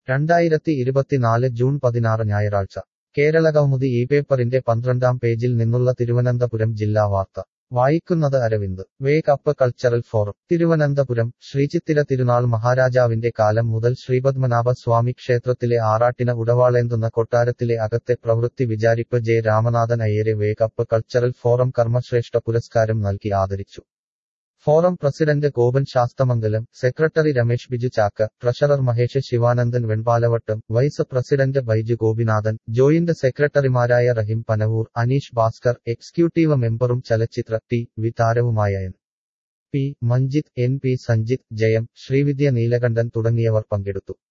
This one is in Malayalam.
രണ്ടായിരത്തി ഇരുപത്തിനാല് ജൂൺ പതിനാറ് ഞായറാഴ്ച കേരളകൗമുദി ഈ പേപ്പറിന്റെ പന്ത്രണ്ടാം പേജിൽ നിന്നുള്ള തിരുവനന്തപുരം ജില്ലാ വാർത്ത വായിക്കുന്നത് Aravind wake up cultural forum Thiruvananthapuram Sreechithira Thirunal മഹാരാജാവിന്റെ കാലം മുതൽ ശ്രീപത്മനാഭ സ്വാമി ക്ഷേത്രത്തിലെ ആറാട്ടിന ഉടവാളേന്തുന്ന കൊട്ടാരത്തിലെ അകത്തെ പ്രവൃത്തി വിചാരിപ്പ് ജെ രാമനാഥൻ അയ്യരെ വേക്ക് അപ്പ് കൾച്ചറൽ ഫോറം കർമ്മശ്രേഷ്ഠ പുരസ്കാരം നൽകി ആദരിച്ചു forum president Gopan Sasthamangalam secretary Ramesh Biju Chakka treasurer Mahesh Sivanandan Venpalavattom vice president Baiju Gopinathan joint സെക്രട്ടറിമാരായ റഹിം പനവൂർ അനീഷ് ഭാസ്കർ എക്സിക്യൂട്ടീവ് മെമ്പറും ചലച്ചിത്ര ടി വി താരവുമായ N P Manjith N P Sanjith Jayam Sreevidya Neelakantan തുടങ്ങിയവർ പങ്കെടുത്തു